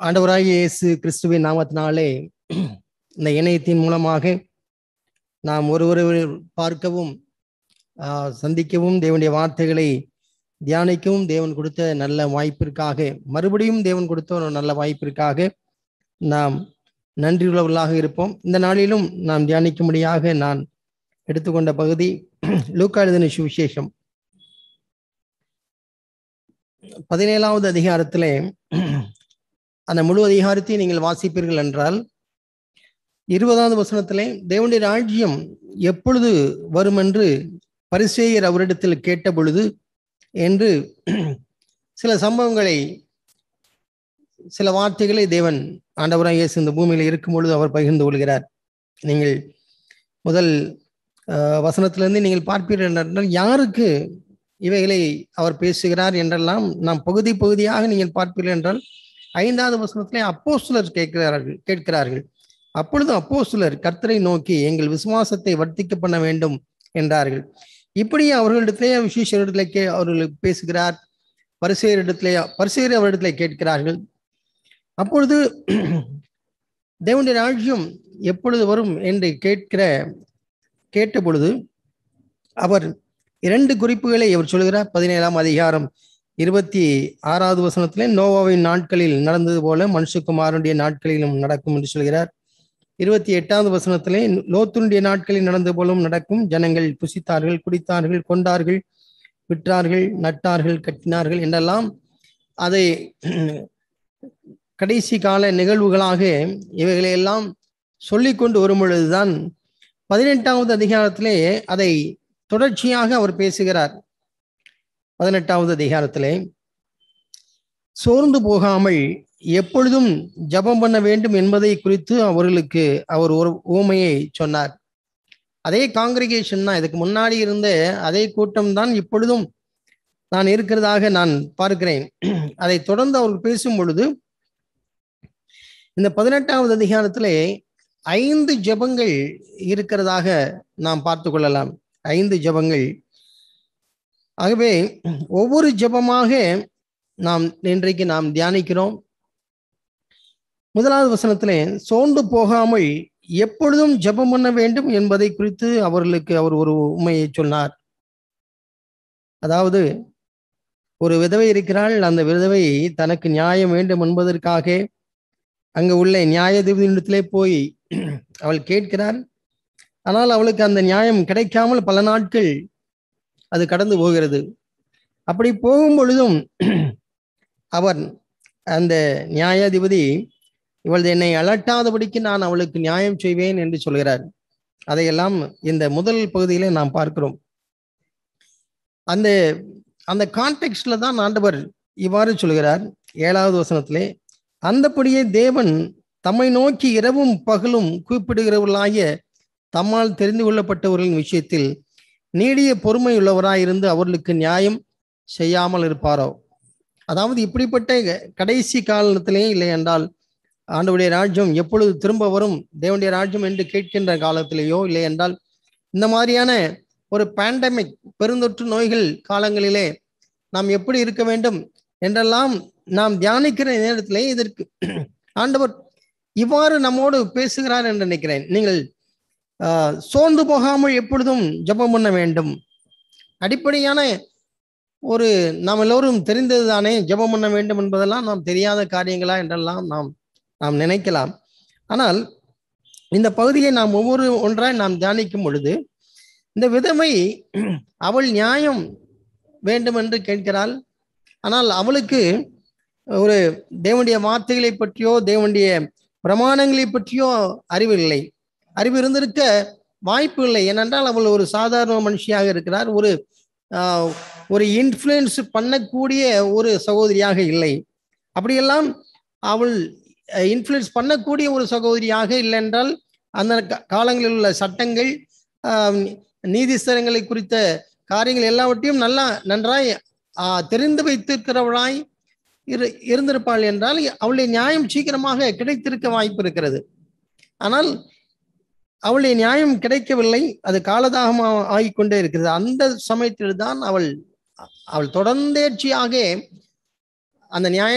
ஆண்டவராகிய இயேசு கிறிஸ்துவின் நாமத்தினாலே இந்த இணையத்தின் மூலமாக நாம் ஒருவரை பார்க்கவும் ஆஹ், சந்திக்கவும் தேவனுடைய வார்த்தைகளை தியானிக்கவும் தேவன் கொடுத்த நல்ல வாய்ப்பிற்காக மறுபடியும் தேவன் கொடுத்த ஒரு நல்ல வாய்ப்பிற்காக நாம் நன்றியுள்ளவர்களாக இருப்போம் இந்த நாளிலும் நாம் தியானிக்கும்படியாக நான் எடுத்துக்கொண்ட பகுதி லூக்கா எழுதின சுவிசேஷம் பதினேழாவது அதிகாரத்திலே அந்த முழு அதிகாரத்தை நீங்கள் வாசிப்பீர்கள் என்றால் இருபதாவது வசனத்திலே தேவனுடைய ராஜ்யம் எப்பொழுது வரும் என்று பரிசேயர் அவரிடத்தில் கேட்ட பொழுது என்று சில சம்பவங்களை சில வார்த்தைகளை தேவன் ஆண்டவராக இயேசு இந்த பூமியில் இருக்கும் பொழுது அவர் பகிர்ந்து கொள்கிறார் நீங்கள் முதல் அஹ், வசனத்திலிருந்து நீங்கள் பார்ப்பீர்கள் என்றால் யாருக்கு இவைகளை அவர் பேசுகிறார் என்றெல்லாம் நாம் பகுதி பகுதியாக நீங்கள் பார்ப்பீர்கள் என்றால் ஐந்தாவது வசனத்திலே அப்போஸ்தலர் கேட்கிறார்கள் கேட்கிறார்கள் அப்பொழுது அப்போஸ்தலர் கர்த்தரை நோக்கி எங்கள் விசுவாசத்தை வர்த்திக்க பண்ண வேண்டும் என்றார்கள் இப்படி அவர்களிடத்திலே விசேஷரிடத்திலே கே அவர்களுக்கு பேசுகிறார் பரிசெயரிடத்திலே பரிசெயர் அவரிடத்திலே கேட்கிறார்கள் அப்பொழுது தேவனுடைய ராஜ்யம் எப்பொழுது வரும் என்று கேட்கிற கேட்ட பொழுது அவர் இரண்டு குறிப்புகளை அவர் சொல்கிறார் பதினேழாம் அதிகாரம் இருபத்தி ஆறாவது வசனத்திலே நோவாவின் நாட்களில் நடந்தது போல மனுஷகுமாரனுடைய நாட்களிலும் நடக்கும் என்று சொல்கிறார் இருபத்தி எட்டாவது வசனத்திலே லோத்துனுடைய நாட்களில் நடந்தது போலும் நடக்கும் ஜனங்கள் புசித்தார்கள் குடித்தார்கள் கொண்டார்கள் விற்றார்கள் நட்டார்கள் கட்டினார்கள் என்றெல்லாம் அதை கடைசி கால நிகழ்வுகளாக இவைகளையெல்லாம் சொல்லிக் கொண்டு வரும் பொழுதுதான் பதினெட்டாவது அதிகாரத்திலே அதை தொடர்ச்சியாக அவர் பேசுகிறார் பதினெட்டாவது அதிகாரத்திலே சோர்ந்து போகாமல் எப்பொழுதும் ஜெபம் பண்ண வேண்டும் என்பதை குறித்து அவர்களுக்கு அவர் ஒரு ஊமையை சொன்னார் அதே காங்கிரிகேஷன் தான் இதுக்கு முன்னாடி இருந்த அதே கூட்டம் தான் இப்பொழுதும் நான் இருக்கிறதாக நான் பார்க்கிறேன் அதை தொடர்ந்து அவர் பேசும் பொழுது இந்த பதினெட்டாவது அதிகாரத்திலே ஐந்து ஜெபங்கள் இருக்கிறதாக நாம் பார்த்து கொள்ளலாம் ஐந்து ஜெபங்கள் ஆகவே ஒவ்வொரு ஜெபமாக நாம் இன்றைக்கு நாம் தியானிக்கிறோம் முதலாவது வசனத்திலே சோர்ந்து போகாமல் எப்பொழுதும் ஜெபம் பண்ண வேண்டும் என்பதை குறித்து அவர்களுக்கு அவர் ஒரு உண்மையை சொன்னார் அதாவது ஒரு விதவை இருக்கிறாள் அந்த விதவை தனக்கு நியாயம் வேண்டும் என்பதற்காக அங்கு உள்ள நியாயாதிபதியிடத்திலே போய் அவள் கேட்கிறார் ஆனால் அவளுக்கு அந்த நியாயம் கிடைக்காமல் பல நாட்கள் அது கடந்து போகிறது அப்படி போகும் பொழுதும் அவர் அந்த நியாயாதிபதி இவள் என்னை அலட்டாதபடிக்கு நான் அவளுக்கு நியாயம் செய்வேன் என்று சொல்கிறார் அதையெல்லாம் இந்த முதல் பகுதியிலே நாம் பார்க்கிறோம் அந்த அந்த கான்டெக்ட்ல தான் ஆண்டவர் இவ்வாறு சொல்கிறார் ஏழாவது வசனத்திலே அந்தபடியே தேவன் தம்மை நோக்கி இரவும் பகலும் கூப்பிடுகிறவர்களாகிய தம்மால் தெரிந்து கொள்ளப்பட்டவர்களின் விஷயத்தில் நீடிய பொறுமை உள்ளவராயிருந்து அவர்களுக்கு நியாயம் செய்யாமல் இருப்பாரோ அதாவது இப்படிப்பட்ட கடைசி காலத்திலே இல்லை என்றால் ஆண்டவுடைய ராஜ்யம் எப்பொழுது திரும்ப வரும் தேவனுடைய ராஜ்யம் என்று கேட்கின்ற காலத்திலேயோ இல்லை என்றால் இந்த மாதிரியான ஒரு பேண்டமிக் பெருந்தொற்று நோய்கள் காலங்களிலே நாம் எப்படி இருக்க வேண்டும் என்றெல்லாம் நாம் தியானிக்கிற நேரத்திலே இதற்கு ஆண்டவர் இவ்வாறு நம்மோடு பேசுகிறார் என்று நினைக்கிறேன் நீங்கள் ஆஹ், சோர்ந்து போகாமல் எப்பொழுதும் ஜெபம் பண்ண வேண்டும் அடிப்படையான ஒரு நாம் எல்லோரும் தெரிந்தது தானே ஜெபம் பண்ண வேண்டும் என்பதெல்லாம் நாம் தெரியாத காரியங்களா என்றெல்லாம் நாம் நாம் நினைக்கலாம் ஆனால் இந்த பகுதியை நாம் ஒவ்வொரு ஒன்றாய் நாம் தியானிக்கும் பொழுது இந்த விதவை அவள் நியாயம் வேண்டும் என்று கேட்கிறாள் ஆனால் அவளுக்கு ஒரு தேவனுடைய வார்த்தைகளை பற்றியோ தேவனுடைய பிரமாணங்களை பற்றியோ அறிவில்லை அறிவு இருந்திருக்க வாய்ப்பு இல்லை ஏனென்றால் அவள் ஒரு சாதாரண மனுஷியாக இருக்கிறார் ஒரு ஆஹ், ஒரு இன்ஃப்ளூயன்ஸ் பண்ணக்கூடிய ஒரு சகோதரியாக இல்லை அப்படியெல்லாம் அவள் இன்ஃப்ளூயன்ஸ் பண்ணக்கூடிய ஒரு சகோதரியாக இல்லை என்றால் அந்த கா- காலங்களில் உள்ள சட்டங்கள் ஆஹ், நீதிஸ்தரங்களை குறித்த காரியங்கள் எல்லாவற்றையும் நல்லா நன்றாய் ஆஹ், தெரிந்து வைத்திருக்கிறவளாய் இரு இருந்திருப்பாள் என்றால் அவளுடைய நியாயம் சீக்கிரமாக கிடைத்திருக்க வாய்ப்பு இருக்கிறது ஆனால் அவளுடைய நியாயம் கிடைக்கவில்லை அது காலதாகமாக ஆகிக்கொண்டே இருக்கிறது அந்த சமயத்தில் தான் அவள் அவள் தொடர்ந்தேர்ச்சியாக அந்த நியாய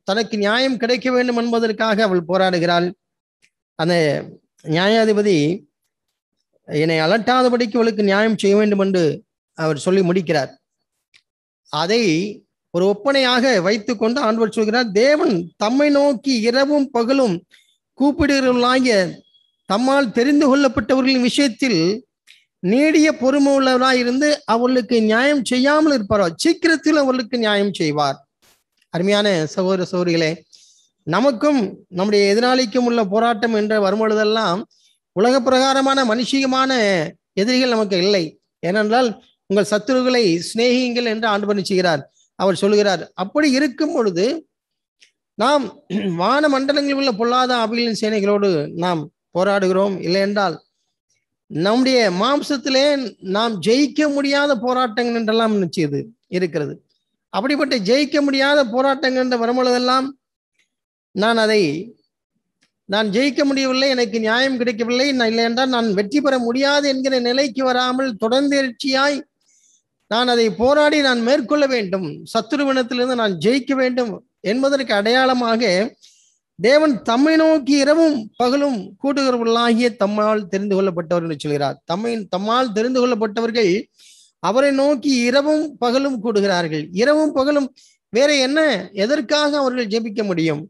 தனக்கு நியாயம் கிடைக்க வேண்டும் என்பதற்காக அவள் போராடுகிறாள் அந்த நியாயாதிபதி என்னை அலட்டாதபடிக்கு அவளுக்கு நியாயம் செய்ய வேண்டும் என்று அவர் சொல்லி முடிக்கிறார் அதை ஒரு ஒப்பனையாக வைத்துக்கொண்டு ஆண்டவர் சொல்கிறார் தேவன் தம்மை நோக்கி இரவும் பகலும் கூப்பிடுகிறவர்களாகிய தம்மால் தெரிந்து கொள்ளப்பட்டவர்களின் விஷயத்தில் நீடிய பொறுமை உள்ளவராய் இருந்து அவர்களுக்கு நியாயம் செய்யாமல் இருப்பார் சீக்கிரத்தில் அவர்களுக்கு நியாயம் செய்வார் அருமையான சகோதர சகோதரிகளே நமக்கும் நம்முடைய எதிராளிக்கும் உள்ள போராட்டம் என்று வரும்பொழுதெல்லாம் உலக பிரகாரமான மனுஷிகமான எதிரிகள் நமக்கு இல்லை ஏனென்றால் உங்கள் சத்துருக்களை சிநேகியுங்கள் என்று ஆண்டு செய்கிறார் அவர் சொல்கிறார் அப்படி இருக்கும் பொழுது நாம் வான மண்டலங்களில் உள்ள பொல்லாத ஆவிகளின் சேனைகளோடு நாம் போராடுகிறோம் இல்லை என்றால் நம்முடைய மாம்சத்திலே நாம் ஜெயிக்க முடியாத போராட்டங்கள் என்றெல்லாம் நிச்சயது இருக்கிறது அப்படிப்பட்ட ஜெயிக்க முடியாத போராட்டங்கள் என்று வரும்பொழுதெல்லாம் நான் அதை நான் ஜெயிக்க முடியவில்லை எனக்கு நியாயம் கிடைக்கவில்லை நான் இல்லை என்றால் நான் வெற்றி பெற முடியாது என்கிற நிலைக்கு வராமல் தொடர்ந்தெழுச்சியாய் நான் அதை போராடி நான் மேற்கொள்ள வேண்டும் சத்துருவினத்திலிருந்து நான் ஜெயிக்க வேண்டும் என்பதற்கு அடையாளமாக தேவன் தம்மை நோக்கி இரவும் பகலும் கூட்டுகிறவர்களாகிய தம்மால் தெரிந்து கொள்ளப்பட்டவர் என்று சொல்கிறார் தம்மை தம்மால் தெரிந்து கொள்ளப்பட்டவர்கள் அவரை நோக்கி இரவும் பகலும் கூடுகிறார்கள் இரவும் பகலும் வேற என்ன எதற்காக அவர்கள் ஜெபிக்க முடியும்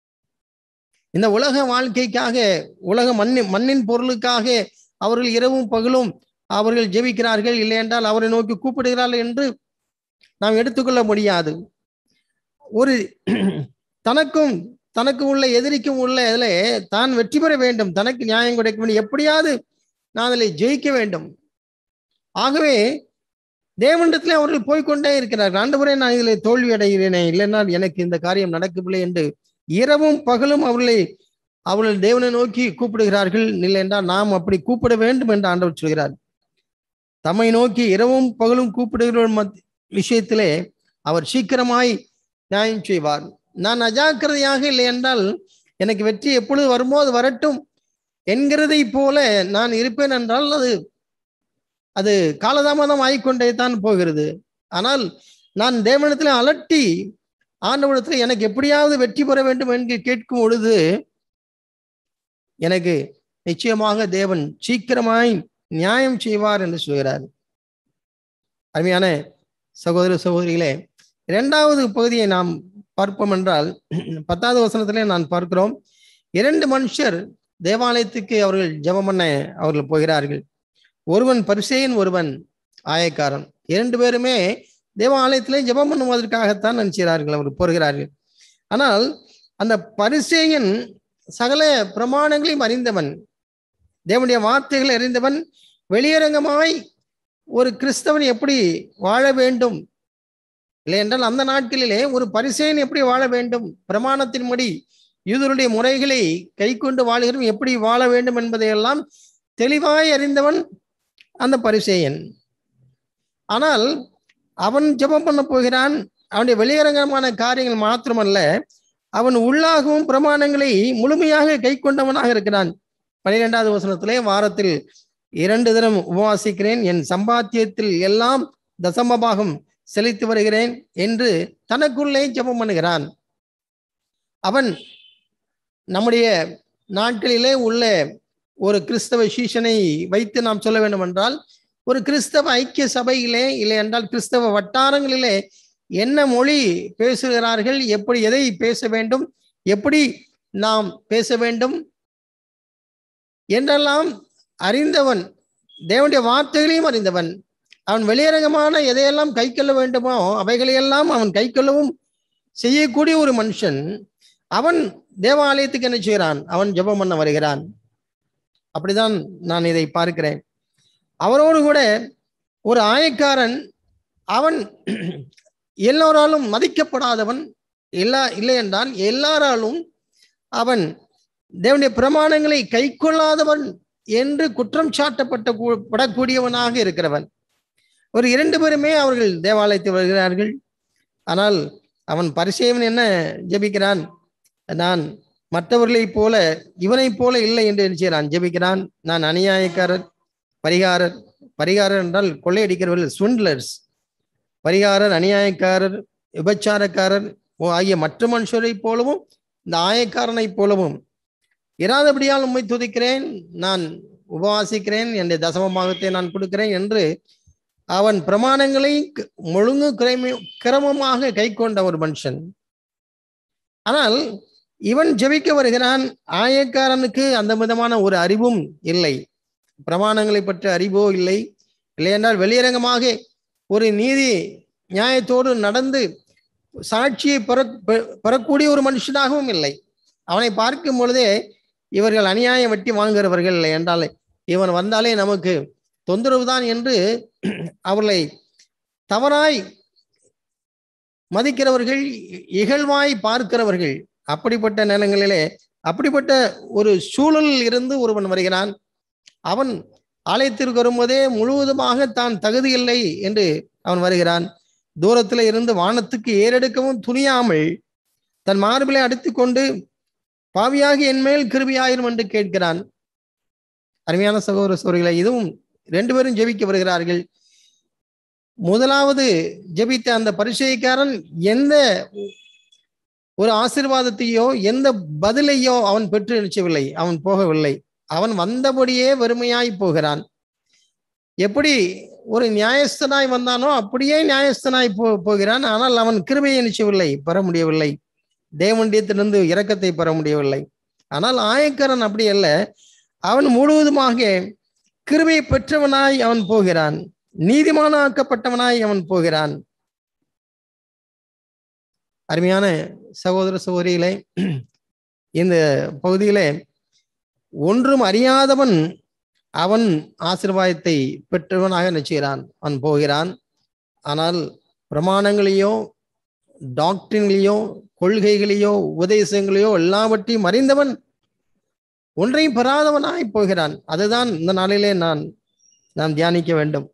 இந்த உலக வாழ்க்கைக்காக உலக மண்ணின் மண்ணின் பொருளுக்காக அவர்கள் இரவும் பகலும் அவர்கள் ஜெபிக்கிறார்கள் இல்லை என்றால் அவரை நோக்கி கூப்பிடுகிறார்கள் என்று நாம் எடுத்துக்கொள்ள முடியாது ஒரு தனக்கும் தனக்கு உள்ள எதிரிக்கும் உள்ள இதில் தான் வெற்றி பெற வேண்டும் தனக்கு நியாயம் கிடைக்க வேண்டும் எப்படியாவது நான் அதில் ஜெயிக்க வேண்டும் ஆகவே தேவண்டத்தில் அவர்கள் போய்கொண்டே இருக்கிறார்கள் ஆண்டவரே நான் இதில் தோல்வி அடைகிறேனே இல்லைன்னா எனக்கு இந்த காரியம் நடக்கவில்லை என்று இரவும் பகலும் அவர்களை அவர்கள் தேவனை நோக்கி கூப்பிடுகிறார்கள் இல்லை என்றால் நாம் அப்படி கூப்பிட வேண்டும் என்று ஆண்டவர் சொல்கிறார் தம்மை நோக்கி இரவும் பகலும் கூப்பிடுகிற விஷயத்திலே அவர் சீக்கிரமாய் நியாயம் செய்வார் நான் அஜாக்கிரதையாக இல்லை என்றால் எனக்கு வெற்றி எப்பொழுது வருமோ அது வரட்டும் என்கிறதை போல நான் இருப்பேன் என்றால் அது அது காலதாமதம் ஆகிக்கொண்டே தான் போகிறது ஆனால் நான் தேவனத்தில் அலட்டி ஆண்டவனத்தில் எனக்கு எப்படியாவது வெற்றி பெற வேண்டும் என்று கேட்கும் பொழுது எனக்கு நிச்சயமாக தேவன் சீக்கிரமாய் நியாயம் செய்வார் என்று சொல்கிறார் அருமையான சகோதர சகோதரிகளே இரண்டாவது பகுதியை நாம் பார்ப்போம் என்றால் பத்தாவது வசனத்திலே நான் பார்க்கிறோம் இரண்டு மனுஷர் தேவாலயத்துக்கு அவர்கள் ஜெபம் பண்ண அவர்கள் போகிறார்கள் ஒருவன் பரிசேயன் ஒருவன் ஆயக்காரன் இரண்டு பேருமே தேவாலயத்திலே ஜெபம் பண்ணுவதற்காகத்தான் நினைச்சார்கள் அவர் போகிறார்கள் ஆனால் அந்த பரிசேயன் சகல பிரமாணங்களையும் அறிந்தவன் தேவனுடைய வார்த்தைகளை அறிந்தவன் வெளியரங்கமாய் ஒரு கிறிஸ்தவன் எப்படி வாழ வேண்டும் இல்லை என்றால் அந்த நாட்களிலே ஒரு பரிசேயன் எப்படி வாழ வேண்டும் பிரமாணத்தின்படி யூதருடைய முறைகளை கை கொண்டு வாழ்கிறோம் எப்படி வாழ வேண்டும் என்பதையெல்லாம் தெளிவாய் அறிந்தவன் அந்த பரிசேயன் ஆனால் அவன் ஜெபம் பண்ண போகிறான் அவனுடைய வெளியரங்கமான காரியங்கள் மாத்திரமல்ல அவன் உள்ளாகவும் பிரமாணங்களை முழுமையாக கை கொண்டவனாக இருக்கிறான் பனிரெண்டாவது வசனத்திலே வாரத்தில் இரண்டு தினம் உபவாசிக்கிறேன் என் சம்பாத்தியத்தில் எல்லாம் தசமபாகம் செலுத்தி வருகிறேன் என்று தனக்குள்ளே ஜெபம் பண்ணுகிறான் அவன் நம்முடைய நாட்களிலே உள்ள ஒரு கிறிஸ்தவ சீஷனை வைத்து நாம் சொல்ல வேண்டும் என்றால் ஒரு கிறிஸ்தவ ஐக்கிய சபையிலே இல்லை என்றால் கிறிஸ்தவ வட்டாரங்களிலே என்ன மொழி பேசுகிறார்கள் எப்படி எதை பேச வேண்டும் எப்படி நாம் பேச வேண்டும் என்றெல்லாம் அறிந்தவன் தேவனுடைய வார்த்தைகளையும் அறிந்தவன் அவன் வெளியரங்கமான எதையெல்லாம் கை கொள்ள வேண்டுமோ அவைகளையெல்லாம் அவன் கை கொள்ளவும் செய்யக்கூடிய ஒரு மனுஷன் அவன் தேவாலயத்துக்கு என்ன செய்கிறான் அவன் ஜெபம் பண்ண வருகிறான் அப்படிதான் நான் இதை பார்க்கிறேன் அவரோடு கூட ஒரு ஆயக்காரன் அவன் எல்லோராலும் மதிக்கப்படாதவன் எல்லா இல்லை என்றால் எல்லாராலும் அவன் தேவனுடைய பிரமாணங்களை கை கொள்ளாதவன் என்று குற்றம் சாட்டப்பட்ட படக்கூடியவனாக இருக்கிறவன் ஒரு இரண்டு பேருமே அவர்கள் தேவாலயத்தில் வருகிறார்கள் ஆனால் அவன் பரிசேவன் என்ன ஜெபிக்கிறான் நான் மற்றவர்களைப் போல இவனைப் போல இல்லை என்று நினைச்சான் ஜெபிக்கிறான் நான் அநியாயக்காரர் பரிகாரர் பரிகாரர் என்றால் கொள்ளையடிக்கிறவர்கள் ஸ்விண்ட்லர்ஸ் பரிகாரர் அநியாயக்காரர் விபச்சாரக்காரர் ஆகிய மற்ற மனுஷரைப் போலவும் இந்த ஆயக்காரனைப் போலவும் இராதபடியால் உண்மை துதிக்கிறேன் நான் உபவாசிக்கிறேன் என்னுடைய தசமபாகத்தை நான் கொடுக்கிறேன் என்று அவன் பிரமாணங்களை க- ஒழுங்கு கிரம கிரமமாக கை கொண்ட ஒரு மனுஷன் ஆனால் இவன் ஜெபிக்க வருகிறான் ஆயக்காரனுக்கு அந்த விதமான ஒரு அறிவும் இல்லை பிரமாணங்களை பற்றி அறிவோ இல்லை இல்லையென்றால் வெளியரங்கமாக ஒரு நீதி நியாயத்தோடு நடந்து சாட்சியை பெற பெ- பெறக்கூடிய ஒரு மனுஷனாகவும் இல்லை அவனை பார்க்கும் பொழுதே இவர்கள் அநியாயம் வெட்டி வாங்குகிறவர்கள் இல்லை என்றால் இவன் வந்தாலே நமக்கு தொந்தரவு தான் என்று அவர்களை தவறாய் மதிக்கிறவர்கள் இகழ்வாய் பார்க்கிறவர்கள் அப்படிப்பட்ட நிலங்களிலே அப்படிப்பட்ட ஒரு சூழலில் இருந்து ஒருவன் வருகிறான் அவன் ஆலயத்திற்கு வரும்போதே முழுவதுமாக தான் தகுதி இல்லை என்று அவன் வருகிறான் தூரத்தில் இருந்து வானத்துக்கு ஏறெடுக்கவும் துணியாமல் தன் மார்பிலை அடித்துக் கொண்டு பாவியாகி என்மேல் கிருபியாயிரும் என்று கேட்கிறான் அருமையான சகோதர சோதரிகளை இதுவும் ரெண்டு பேரும் ஜெபிக்க வருகிறார்கள் முதலாவது ஜெபித்த அந்த பரிசெய்காரன் எந்த ஒரு ஆசீர்வாதத்தையோ எந்த பதிலையோ அவன் பெற்று நிச்சயவில்லை அவன் போகவில்லை அவன் வந்தபடியே வெறுமையாய் போகிறான் எப்படி ஒரு நியாயஸ்தனாய் வந்தானோ அப்படியே நியாயஸ்தனாய் போ போகிறான் ஆனால் அவன் கிருபையை நிச்சயவில்லை பெற முடியவில்லை தேவண்டியத்திலிருந்து இரக்கத்தை பெற முடியவில்லை ஆனால் ஆயக்கரன் அப்படி அல்ல அவன் முழுவதுமாக கிருபை பெற்றவனாய் அவன் போகிறான் நீதிமானாக்கப்பட்டவனாய் அவன் போகிறான் அருமையான சகோதர சகோதரிகளே இந்த பகுதியிலே ஒன்றும் அறியாதவன் அவன் ஆசீர்வாதத்தை பெற்றவனாக நிச்சயிறான் அவன் போகிறான் ஆனால் பிரமாணங்களையோ டாக்டரின்களையோ கொள்கைகளையோ உபதேசங்களையோ எல்லாவற்றையும் அறிந்தவன் ஒன்றையும் பெறாதவனாய் போகிறான் அதுதான் இந்த நாளிலே நான் நாம் தியானிக்க வேண்டும்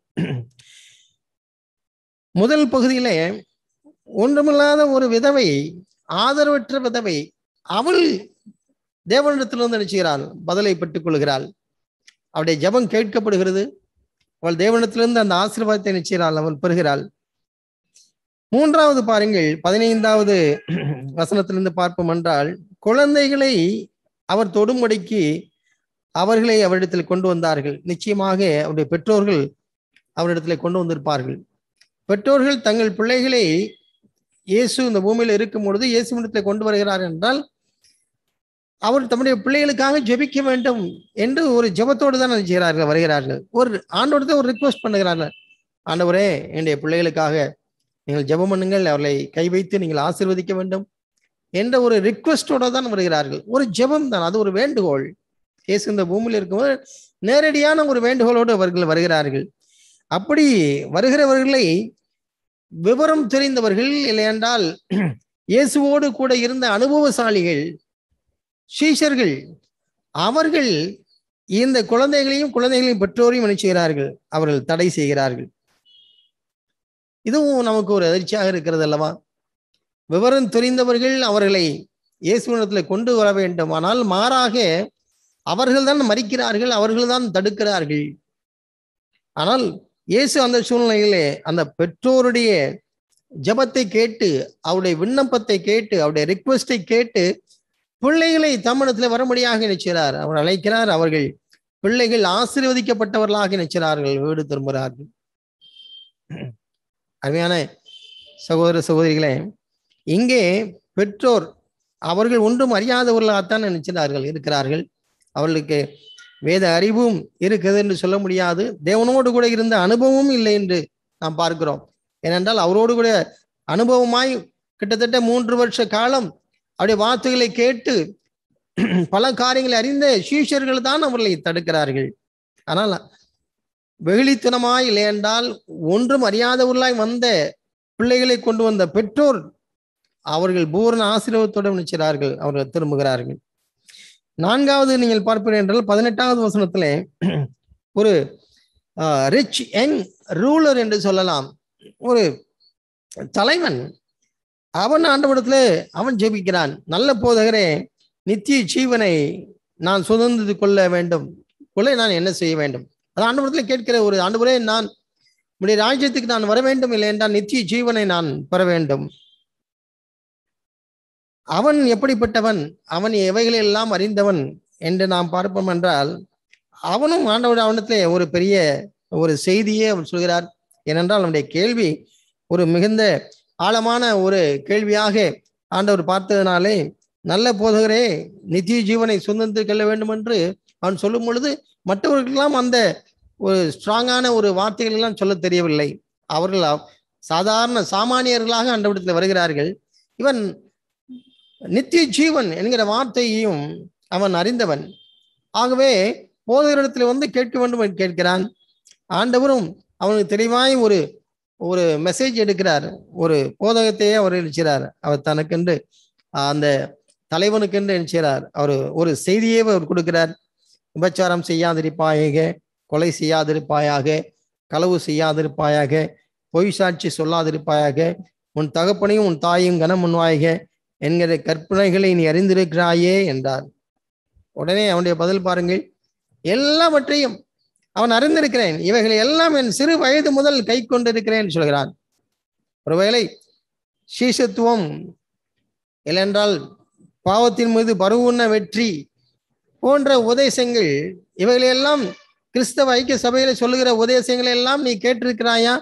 முதல் பகுதியிலே ஒன்றுமில்லாத ஒரு விதவை ஆதரவற்ற விதவை அவள் தேவனிடத்திலிருந்து நினைச்சுகிறாள் பதிலை பெற்றுக் கொள்கிறாள் அவளுடைய ஜெபம் கேட்கப்படுகிறது அவள் தேவனிடத்திலிருந்து அந்த ஆசீர்வாதத்தை நிச்சயிறாள் அவள் பெறுகிறாள் மூன்றாவது பாருங்கள் பதினைந்தாவது வசனத்திலிருந்து பார்ப்போம் என்றால் குழந்தைகளை அவர் தொடும்படிக்கு அவர்களை அவரிடத்தில் கொண்டு வந்தார்கள் நிச்சயமாக அவருடைய பெற்றோர்கள் அவரிடத்தில் கொண்டு வந்திருப்பார்கள் பெற்றோர்கள் தங்கள் பிள்ளைகளை இயேசு இந்த பூமியில் இருக்கும் பொழுது இயேசுவிடத்தில் கொண்டு வருகிறார் என்றால் அவர் தம்முடைய பிள்ளைகளுக்காக ஜெபிக்க வேண்டும் என்று ஒரு ஜெபத்தோடு தான் செய்கிறார்கள் வருகிறார்கள் ஒரு ஆண்டோடத்தை ஒரு ரிக்வஸ்ட் பண்ணுகிறார்கள் ஆண்டவரே என்னுடைய பிள்ளைகளுக்காக நீங்கள் ஜெபம் பண்ணுங்கள் அவர்களை கை வைத்து நீங்கள் ஆசீர்வதிக்க வேண்டும் என்ற ஒரு ரிக்வஸ்டோட தான் வருகிறார்கள் ஒரு ஜெபம் தான் அது ஒரு வேண்டுகோள் இயேசு இந்த பூமியில் இருக்கும்போது நேரடியான ஒரு வேண்டுகோளோடு அவர்கள் வருகிறார்கள் அப்படி வருகிறவர்களை விவரம் தெரிந்தவர்கள் இல்லையென்றால் இயேசுவோடு கூட இருந்த அனுபவசாலிகள் சீஷர்கள் அவர்கள் இந்த குழந்தைகளையும் குழந்தைகளையும் பெற்றோரையும் நினைச்சுகிறார்கள் அவர்கள் தடை செய்கிறார்கள் இதுவும் நமக்கு ஒரு அதிர்ச்சியாக இருக்கிறது அல்லவா விவரம் தெரிந்தவர்கள் அவர்களை இயேசுவினத்தில் கொண்டு வர வேண்டும் ஆனால் மாறாக அவர்கள்தான் மறிக்கிறார்கள் அவர்கள்தான் தடுக்கிறார்கள் ஆனால் இயேசு அந்த சூழ்நிலையிலே அந்த பெற்றோருடைய ஜபத்தை கேட்டு அவருடைய விண்ணப்பத்தை கேட்டு அவருடைய ரிக்வெஸ்டை கேட்டு பிள்ளைகளை தமிழத்தில் வரும்படியாக நினைச்சார் அவர் அழைக்கிறார் அவர்கள் பிள்ளைகள் ஆசீர்வதிக்கப்பட்டவர்களாக நினைச்சார்கள் வீடு திரும்புகிறார்கள் அருமையான சகோதர சகோதரிகளே இங்கே பெற்றோர் அவர்கள் ஒன்றும் அறியாதவர்களாகத்தான் நினைக்கிறார்கள் இருக்கிறார்கள் அவர்களுக்கு வேத அறிவும் இருக்குது என்று சொல்ல முடியாது தேவனோடு கூட இருந்த அனுபவமும் இல்லை என்று நாம் பார்க்கிறோம் ஏனென்றால் அவரோடு கூட அனுபவமாய் கிட்டத்தட்ட மூன்று வருஷ காலம் அவருடைய வார்த்தைகளை கேட்டு பல காரியங்களை அறிந்த சீஷர்கள் தான் அவர்களை தடுக்கிறார்கள் ஆனால் வெகுளித்தனமாய் இல்லை என்றால் ஒன்றும் அறியாதவர்களாய் வந்த பிள்ளைகளை கொண்டு வந்த பெற்றோர் அவர்கள் பூரண ஆசீர்வாதத்தோடு நினைக்கிறார்கள் அவர்கள் திரும்புகிறார்கள் நான்காவது நீங்கள் பார்ப்பீர்கள் என்றால் பதினெட்டாவது வசனத்திலே ஒரு ரிச் யங் ரூலர் என்று சொல்லலாம் ஒரு தலைவன் அவன் ஆண்டவடத்துல அவன் ஜெபிக்கிறான் நல்ல போதகரே நித்திய ஜீவனை நான் சுதந்திர கொள்ள வேண்டும் கொள்ள நான் என்ன செய்ய வேண்டும் அது ஆண்டவரத்துல கேட்கிற ஒரு ஆண்டவரே நான் உடைய ராஜ்யத்துக்கு நான் வர வேண்டும் இல்லை என்றால் நித்திய ஜீவனை நான் பெற வேண்டும் அவன் எப்படிப்பட்டவன் அவன் எவைகளை எல்லாம் அறிந்தவன் என்று நாம் பார்ப்போம் என்றால் அவனும் ஆண்டவர் அவனத்திலே ஒரு பெரிய ஒரு செய்தியே அவன் சொல்கிறார் ஏனென்றால் அவனுடைய கேள்வி ஒரு மிகுந்த ஆழமான ஒரு கேள்வியாக ஆண்டவர் பார்த்ததுனாலே நல்ல போதகரே நித்திய ஜீவனை சுதந்திர கொள்ள வேண்டும் என்று அவன் சொல்லும் பொழுது மற்றவர்களுக்கெல்லாம் அந்த ஒரு ஸ்ட்ராங்கான ஒரு வார்த்தைகள் எல்லாம் சொல்ல தெரியவில்லை அவர்கள் சாதாரண சாமானியர்களாக ஆண்டவரிடத்தில் வருகிறார்கள் இவன் நித்திய ஜீவன் என்கிற வார்த்தையையும் அவன் அறிந்தவன் ஆகவே போதகரிடத்தில் வந்து கேட்க வேண்டும் என்று கேட்கிறான் ஆண்டவரும் அவனுக்கு தெளிவாய் ஒரு ஒரு மெசேஜ் எடுக்கிறார் ஒரு போதகத்தையே அவர் எழுச்சார் அவர் தனக்கென்று அந்த தலைவனுக்கென்று நினைச்சார் அவர் ஒரு செய்தியே அவர் கொடுக்கிறார் விபச்சாரம் செய்யாதிருப்பாயாக கொலை செய்யாதிருப்பாயாக களவு செய்யாதிருப்பாயாக பொய் சாட்சி சொல்லாதிருப்பாயாக உன் தகப்பனையும் உன் தாயும் கனம் முன்வாயாக என்கிற கற்பனைகளை நீ அறிந்திருக்கிறாயே என்றார் உடனே அவனுடைய பதில் பாருங்கள் எல்லாவற்றையும் அவன் அறிந்திருக்கிறேன் இவைகளை எல்லாம் என் சிறு வயது முதல் கை கொண்டிருக்கிறேன் சொல்கிறான் ஒருவேளை சீசத்துவம் இல்லைன்றால் பாவத்தின் மீது பருவுண்ண வெற்றி போன்ற உபதேசங்கள் இவைகளையெல்லாம் கிறிஸ்தவ ஐக்கிய சபையில சொல்லுகிற உபதேசங்களை எல்லாம் நீ கேட்டிருக்கிறாயா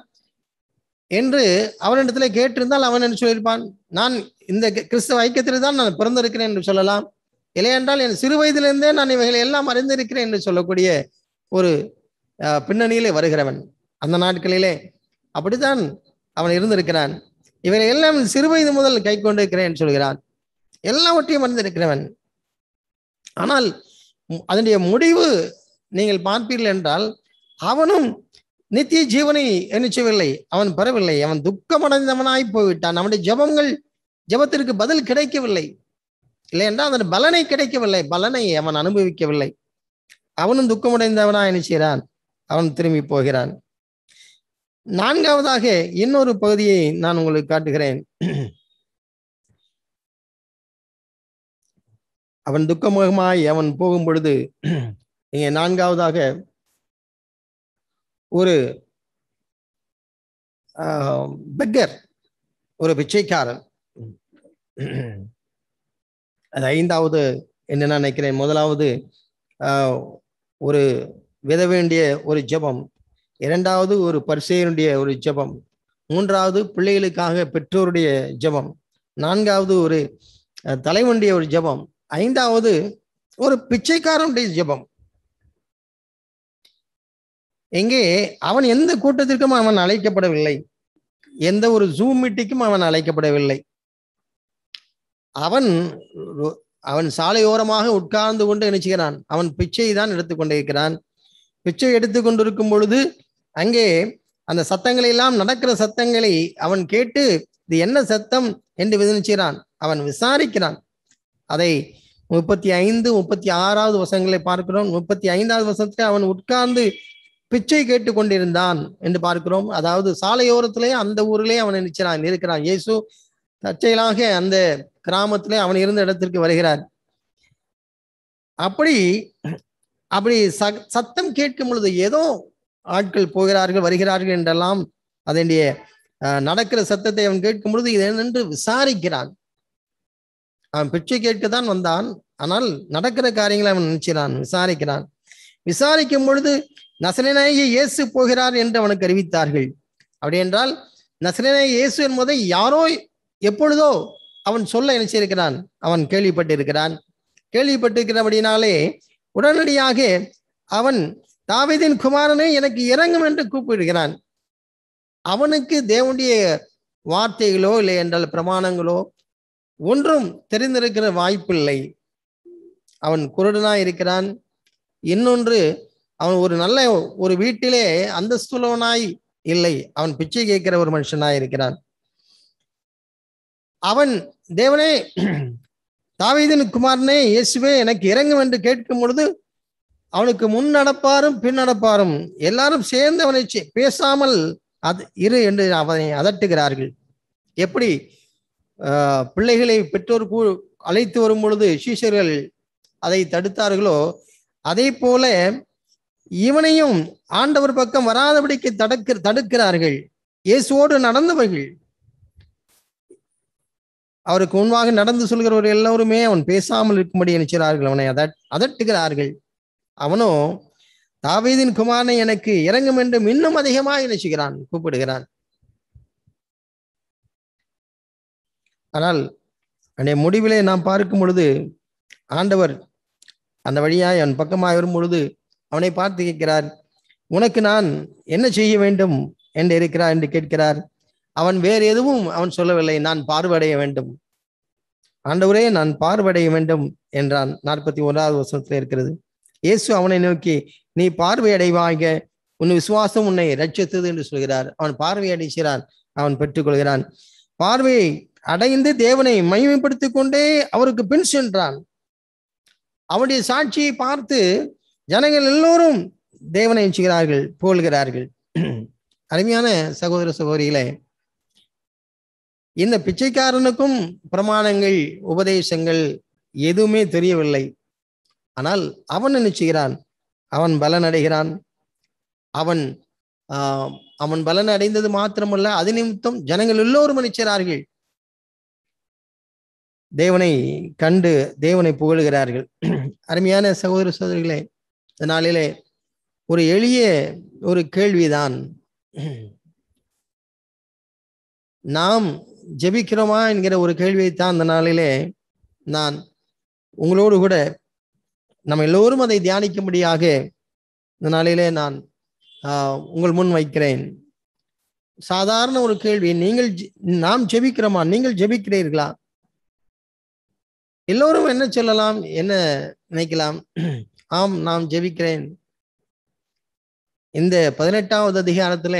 என்று அவனிடத்துல கேட்டிருந்தால் அவன் என்று சொல்லியிருப்பான் நான் இந்த கிறிஸ்தவ ஐக்கியத்தில் தான் நான் பிறந்திருக்கிறேன் என்று சொல்லலாம் இல்லையென்றால் என் சிறு வயதிலிருந்தே நான் இவைகளை எல்லாம் அறிந்திருக்கிறேன் என்று சொல்லக்கூடிய ஒரு பின்னணியிலே வருகிறவன் அந்த நாட்களிலே அப்படித்தான் அவன் இருந்திருக்கிறான் இவைகளை எல்லாம் சிறு வயது முதல் கை கொண்டிருக்கிறேன் சொல்கிறான் எல்லாவற்றையும் அறிந்திருக்கிறவன் ஆனால் அதனுடைய முடிவு நீங்கள் பார்ப்பீர்கள் என்றால் அவனும் நித்திய ஜீவனை எண்ணிச்சவில்லை அவன் பெறவில்லை அவன் துக்கமடைந்தவனாய் போய்விட்டான் அவனுடைய ஜபங்கள் ஜபத்திற்கு பதில் கிடைக்கவில்லை இல்லை என்றால் அதன் பலனை கிடைக்கவில்லை பலனை அவன் அனுபவிக்கவில்லை அவனும் துக்கமடைந்தவனா என்ன செய்கிறான் அவன் திரும்பி போகிறான் நான்காவதாக இன்னொரு பகுதியை நான் உங்களுக்கு காட்டுகிறேன் அவன் துக்கமுகமாய் அவன் போகும் பொழுது இங்கே நான்காவதாக ஒரு பெக்கர் ஒரு பிச்சைக்காரன் அது ஐந்தாவது என்ன நான் நினைக்கிறேன் முதலாவது ஒரு வித வேண்டிய ஒரு ஜபம் இரண்டாவது ஒரு பரிசெயனுடைய ஒரு ஜபம் மூன்றாவது பிள்ளைகளுக்காக பெற்றோருடைய ஜபம் நான்காவது ஒரு தலைவனுடைய ஒரு ஜபம் ஐந்தாவது ஒரு பிச்சைக்காரனுடைய ஜபம் எங்கே அவன் எந்த கூட்டத்திற்கும் அவன் அழைக்கப்படவில்லை எந்த ஒரு ஜூம் மீட்டிக்கும் அவன் அழைக்கப்படவில்லை அவன் அவன் சாலையோரமாக உட்கார்ந்து கொண்டு நினைச்சுகிறான் அவன் பிச்சை தான் எடுத்துக்கொண்டிருக்கிறான் பிச்சை எடுத்துக்கொண்டிருக்கும் பொழுது அங்கே அந்த சத்தங்களை எல்லாம் நடக்கிற சத்தங்களை அவன் கேட்டு இது என்ன சத்தம் என்று விதினிச்சுகிறான் அவன் விசாரிக்கிறான் அதை முப்பத்தி ஐந்து முப்பத்தி ஆறாவது வசங்களை பார்க்கிறோம் முப்பத்தி ஐந்தாவது வசத்துல அவன் உட்கார்ந்து பிச்சை கேட்டு கொண்டிருந்தான் என்று பார்க்கிறோம் அதாவது சாலையோரத்திலே அந்த ஊரிலே அவன் நினைச்சான் இருக்கிறான் இயேசு தற்செயலாக அந்த கிராமத்திலே அவன் இருந்த இடத்திற்கு வருகிறார் அப்படி அப்படி சத்தம் கேட்கும் பொழுது ஏதோ ஆட்கள் போகிறார்கள் வருகிறார்கள் என்றெல்லாம் அதனுடைய நடக்கிற சத்தத்தை அவன் கேட்கும் பொழுது இது என்று விசாரிக்கிறான் அவன் பிச்சை கேட்கத்தான் வந்தான் ஆனால் நடக்கிற காரியங்களை அவன் நினைச்சான் விசாரிக்கிறான் விசாரிக்கும் பொழுது நசரனாய இயேசு போகிறார் என்று அவனுக்கு அறிவித்தார்கள் அப்படி என்றால் நசரனாய இயேசு என்பதை யாரோ எப்பொழுதோ அவன் சொல்ல நினைச்சிருக்கிறான் அவன் கேள்விப்பட்டிருக்கிறான் கேள்விப்பட்டிருக்கிறபடினாலே உடனடியாக அவன் தாவிதின் குமாரனே எனக்கு இறங்கும் என்று கூப்பிடுகிறான் அவனுக்கு தேவனுடைய வார்த்தைகளோ இல்லை என்றால் பிரமாணங்களோ ஒன்றும் தெரிந்திருக்கிற வாய்ப்பில்லை அவன் குருடனா இருக்கிறான் இன்னொன்று அவன் ஒரு நல்ல ஒரு வீட்டிலே அந்தஸ்துள்ளவனாய் இல்லை அவன் பிச்சை கேட்கிற ஒரு மனுஷனாய் இருக்கிறான் அவன் தேவனே தாவீதின் குமாரனே இயேசுவே எனக்கு இறங்கும் என்று கேட்கும் பொழுது அவனுக்கு முன் நடப்பாரும் பின் நடப்பாரும் எல்லாரும் சேர்ந்து அவனை பேசாமல் அது இரு என்று அவனை அதட்டுகிறார்கள் எப்படி பிள்ளைகளை பெற்றோர் அழைத்து வரும் பொழுது சீஷர்கள் அதை தடுத்தார்களோ அதே போல இவனையும் ஆண்டவர் பக்கம் வராதபடிக்கு தடுக்க தடுக்கிறார்கள் இயேசுவோடு நடந்தவர்கள் அவருக்கு முன்பாக நடந்து சொல்கிறவர் எல்லோருமே அவன் பேசாமல் இருக்கும்படி நினைச்சார்கள் அவனை அதட் அதட்டுகிறார்கள் அவனோ தாவீதின் குமாரனை எனக்கு இறங்கும் என்று இன்னும் அதிகமாக நினைச்சுகிறான் கூப்பிடுகிறான் ஆனால் அன்றைய முடிவிலே நாம் பார்க்கும் பொழுது ஆண்டவர் அந்த வழியாய் அவன் பக்கமாக வரும் பொழுது அவனை பார்த்து கேட்கிறார் உனக்கு நான் என்ன செய்ய வேண்டும் என்று இருக்கிறார் என்று கேட்கிறார் அவன் வேறு எதுவும் அவன் சொல்லவில்லை நான் பார்வையடைய வேண்டும் ஆண்டவரே நான் பார்வையடைய வேண்டும் என்றான் நாற்பத்தி ஒன்றாவது வருஷத்துல இருக்கிறது இயேசு அவனை நோக்கி நீ பார்வையடைவாக உன் விசுவாசம் உன்னை ரட்சித்தது என்று சொல்கிறார் அவன் பார்வையடைகிறான் அவன் பெற்றுக்கொள்கிறான் பார்வையை அடைந்து தேவனை மகிமைப்படுத்திக் கொண்டே அவருக்கு பின் சென்றான் அவனுடைய சாட்சியை பார்த்து ஜனங்கள் எல்லோரும் தேவனை எச்சுகிறார்கள் புகழ்கிறார்கள் அருமையான சகோதர சகோதரிகளே இந்த பிச்சைக்காரனுக்கும் பிரமாணங்கள் உபதேசங்கள் எதுவுமே தெரியவில்லை ஆனால் அவன் நினைச்சுகிறான் அவன் பலன் அடைகிறான் அவன் ஆஹ் அவன் பலன் அடைந்தது மாத்திரமல்ல அது நிமித்தம் ஜனங்கள் எல்லோரும் நினைச்சார்கள் தேவனை கண்டு தேவனை புகழுகிறார்கள் அருமையான சகோதர சகோதரிகளே இந்த நாளிலே ஒரு எளிய ஒரு கேள்விதான் நாம் ஜெபிக்கிறோமா என்கிற ஒரு கேள்வியைத்தான் அந்த நாளிலே நான் உங்களோடு கூட நம்ம எல்லோரும் அதை தியானிக்கும்படியாக இந்த நாளிலே நான் உங்கள் முன் வைக்கிறேன் சாதாரண ஒரு கேள்வி நீங்கள் நாம் ஜெபிக்கிறோமா நீங்கள் ஜெபிக்கிறீர்களா எல்லோரும் என்ன சொல்லலாம் என்ன நினைக்கலாம் ஆம் நாம் ஜெபிக்கிறேன் இந்த பதினெட்டாவது அதிகாரத்துல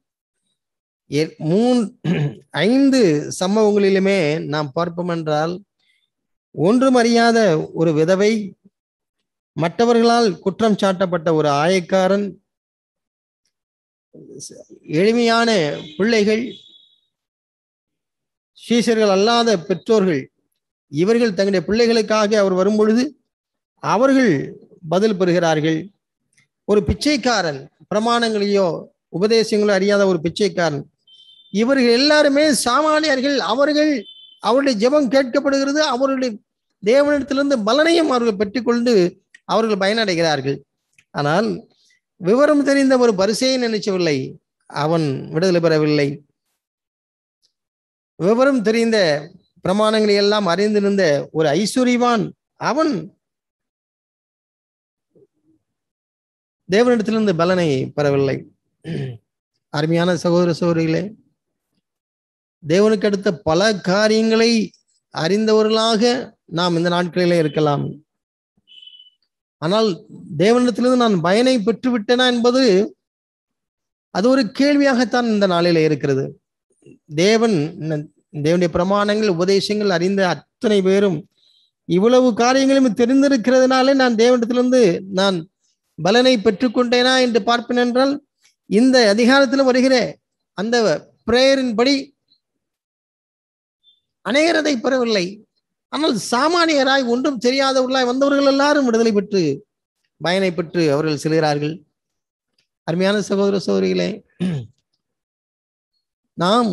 மூன் ஐந்து சம்பவங்களிலுமே நாம் பார்ப்போம் என்றால் ஒன்றும் அறியாத ஒரு விதவை மற்றவர்களால் குற்றம் சாட்டப்பட்ட ஒரு ஆயக்காரன் எளிமையான பிள்ளைகள் சீசர்கள் அல்லாத பெற்றோர்கள் இவர்கள் தங்களுடைய பிள்ளைகளுக்காக அவர் வரும்பொழுது அவர்கள் பதில் பெறுகிறார்கள் ஒரு பிச்சைக்காரன் பிரமாணங்களையோ உபதேசங்களோ அறியாத ஒரு பிச்சைக்காரன் இவர்கள் எல்லாருமே சாமானியர்கள் அவர்கள் அவருடைய ஜெபம் கேட்கப்படுகிறது அவர்களுடைய தேவனிடத்திலிருந்து பலனையும் அவர்கள் பெற்றுக்கொண்டு அவர்கள் பயனடைகிறார்கள் ஆனால் விவரம் தெரிந்த ஒரு பரிசையை நினைச்சவில்லை அவன் விடுதலை பெறவில்லை விவரம் தெரிந்த பிரமாணங்களை எல்லாம் அறிந்திருந்த ஒரு ஐஸ்வர்யவான் அவன் தேவனிடத்திலிருந்து பலனை பெறவில்லை அருமையான சகோதர சகோதரிகளே தேவனுக்கு அடுத்த பல காரியங்களை அறிந்தவர்களாக நாம் இந்த நாட்களிலே இருக்கலாம் ஆனால் தேவனிடத்திலிருந்து நான் பயனை பெற்று விட்டேனா என்பது அது ஒரு கேள்வியாகத்தான் இந்த நாளிலே இருக்கிறது தேவன் தேவனுடைய பிரமாணங்கள் உபதேசங்கள் அறிந்த அத்தனை பேரும் இவ்வளவு காரியங்களும் தெரிந்திருக்கிறதுனாலே நான் தேவனிடத்திலிருந்து நான் பலனை பெற்றுக்கொண்டேனா என்று பார்ப்பேன் என்றால் இந்த அதிகாரத்தில் வருகிற அந்த பிரேயரின் படி அநேகர் அதை பெறவில்லை ஆனால் சாமானியராய் ஒன்றும் தெரியாதவர்களாய் வந்தவர்கள் எல்லாரும் விடுதலை பெற்று பயனை பெற்று அவர்கள் செல்கிறார்கள் அருமையான சகோதர சகோதரிகளே நாம்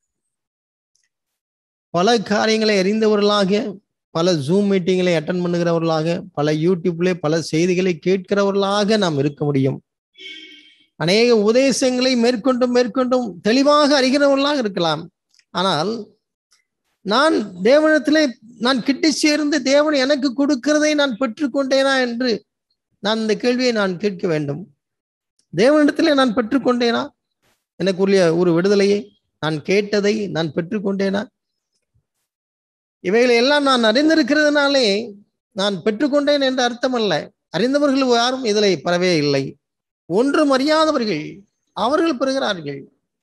பல காரியங்களை அறிந்தவர்களாக பல ஜூம் மீட்டிங்களை அட்டன் பண்ணுகிறவர்களாக பல யூடியூப்ல பல செய்திகளை கேட்கிறவர்களாக நாம் இருக்க முடியும் அநேக உபதேசங்களை மேற்கொண்டும் மேற்கொண்டும் தெளிவாக அறிகிறவர்களாக இருக்கலாம் ஆனால் நான் தேவனிடத்திலே நான் கிட்டி சேர்ந்து தேவன் எனக்கு கொடுக்கிறதை நான் பெற்றுக்கொண்டேனா என்று நான் இந்த கேள்வியை நான் கேட்க வேண்டும் தேவனிடத்திலே நான் பெற்றுக்கொண்டேனா எனக்குரிய ஒரு விடுதலையை நான் கேட்டதை நான் பெற்றுக்கொண்டேனா இவைகளை எல்லாம் நான் அறிந்திருக்கிறதுனாலே நான் பெற்றுக்கொண்டேன் என்ற அர்த்தம் அல்ல அறிந்தவர்கள் யாரும் இதில் பெறவே இல்லை ஒன்றும் அறியாதவர்கள் அவர்கள் பெறுகிறார்கள்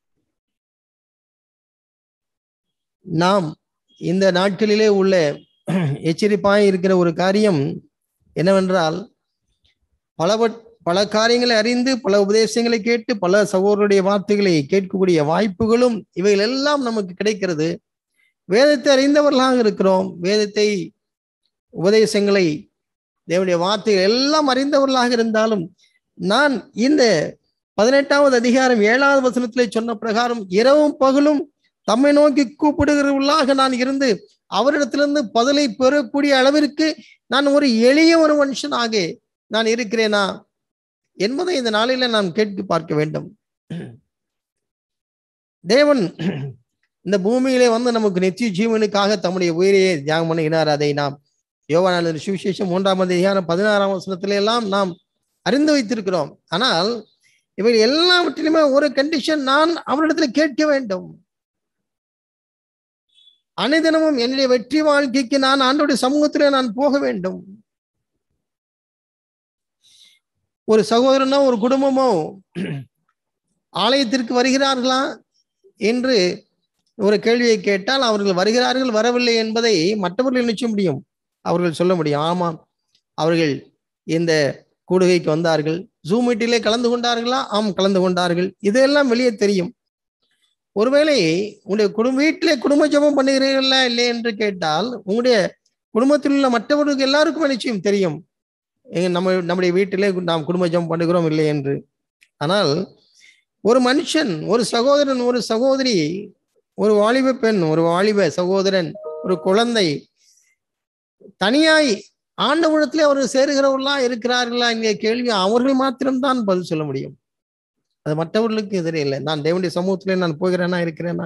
நாம் இந்த நாட்களிலே உள்ள எச்சரிப்பாய் இருக்கிற ஒரு காரியம் என்னவென்றால் பல பல காரியங்களை அறிந்து பல உபதேசங்களை கேட்டு பல சகோதரருடைய வார்த்தைகளை கேட்கக்கூடிய வாய்ப்புகளும் இவைகள் எல்லாம் நமக்கு கிடைக்கிறது வேதத்தை அறிந்தவர்களாக இருக்கிறோம் வேதத்தை உபதேசங்களை தேவனுடைய வார்த்தைகள் எல்லாம் அறிந்தவர்களாக இருந்தாலும் நான் இந்த பதினெட்டாவது அதிகாரம் ஏழாவது வசனத்திலே சொன்ன பிரகாரம் இரவும் பகலும் தம்மை நோக்கி கூப்பிடுகிறவர்களாக நான் இருந்து அவரிடத்திலிருந்து பதிலை பெறக்கூடிய அளவிற்கு நான் ஒரு எளிய ஒரு மனுஷனாக நான் இருக்கிறேனா என்பதை இந்த நாளில நாம் கேட்டு பார்க்க வேண்டும் தேவன் இந்த பூமியிலே வந்து நமக்கு நித்திய ஜீவனுக்காக தம்முடைய உயிரையே தியாகம் பண்ணுகிறார் அதை நாம் யோவான சுவிசேஷம் மூன்றாம் அதிகாரம் பதினாறாம் வசனத்தில எல்லாம் நாம் அறிந்து வைத்திருக்கிறோம் ஆனால் இவை எல்லாவற்றிலுமே ஒரு கண்டிஷன் நான் அவரிடத்துல கேட்க வேண்டும் அனைதினமும் என்னுடைய வெற்றி வாழ்க்கைக்கு நான் ஆண்டோடைய சமூகத்திலே நான் போக வேண்டும் ஒரு சகோதரனோ ஒரு குடும்பமோ ஆலயத்திற்கு வருகிறார்களா என்று ஒரு கேள்வியை கேட்டால் அவர்கள் வருகிறார்கள் வரவில்லை என்பதை மற்றவர்கள் நிச்சய முடியும் அவர்கள் சொல்ல முடியும் ஆமாம் அவர்கள் இந்த கூடுகைக்கு வந்தார்கள் ஜூம் மீட்டிலே கலந்து கொண்டார்களா ஆம் கலந்து கொண்டார்கள் இதெல்லாம் வெளியே தெரியும் ஒருவேளை உங்களுடைய குடும்ப வீட்டிலே குடும்ப ஜபம் பண்ணுகிறீர்களா இல்லை என்று கேட்டால் உங்களுடைய குடும்பத்தில் உள்ள மற்றவர்களுக்கு எல்லாருக்கும் நிச்சயம் தெரியும் எங்க நம்ம நம்முடைய வீட்டிலே நாம் குடும்ப ஜபம் பண்ணுகிறோம் இல்லை என்று ஆனால் ஒரு மனுஷன் ஒரு சகோதரன் ஒரு சகோதரி ஒரு வாலிப பெண் ஒரு வாலிப சகோதரன் ஒரு குழந்தை தனியாய் ஆண்டவனத்திலே அவர்கள் சேருகிறவர்களா இருக்கிறார்களா என்கிற கேள்வி அவர்கள் மாத்திரம்தான் பதில் சொல்ல முடியும் அது மற்றவர்களுக்கு எதிரே இல்லை நான் தேவனுடைய சமூகத்திலே நான் போகிறேனா இருக்கிறேனா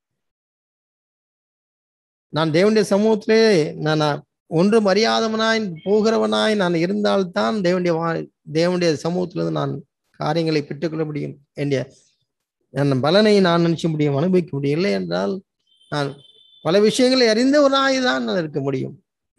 நான் தேவனுடைய சமூகத்திலே நான் ஒன்றும் அறியாதவனாய் போகிறவனாய் நான் இருந்தால்தான் தேவனுடைய வா தேவனுடைய சமூகத்திலிருந்து நான் காரியங்களை பெற்றுக்கொள்ள முடியும் என்னுடைய என் பலனை நான் நினைச்ச முடியும் அனுபவிக்க முடியும் இல்லை என்றால் நான் பல விஷயங்களை அறிந்தவனாய் தான் நான் இருக்க முடியும்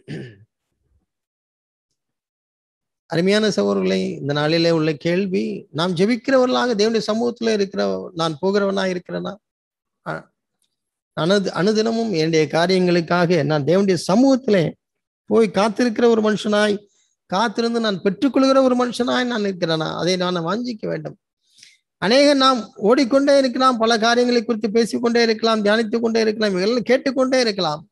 அருமையான சகோதரர்களை இந்த நாளிலே உள்ள கேள்வி நாம் ஜெபிக்கிறவர்களாக தேவனுடைய சமூகத்துல இருக்கிற நான் போகிறவனா இருக்கிறேனா அனு அனுதினமும் என்னுடைய காரியங்களுக்காக நான் தேவனுடைய சமூகத்திலே போய் காத்திருக்கிற ஒரு மனுஷனாய் காத்திருந்து நான் பெற்றுக்கொள்கிற ஒரு மனுஷனாய் நான் இருக்கிறேனா அதை நான் வாஞ்சிக்க வேண்டும் அநேக நாம் ஓடிக்கொண்டே இருக்கலாம் பல காரியங்களை குறித்து பேசிக்கொண்டே இருக்கலாம் தியானித்துக் கொண்டே இருக்கலாம் இதெல்லாம் கேட்டுக்கொண்டே இருக்கலாம்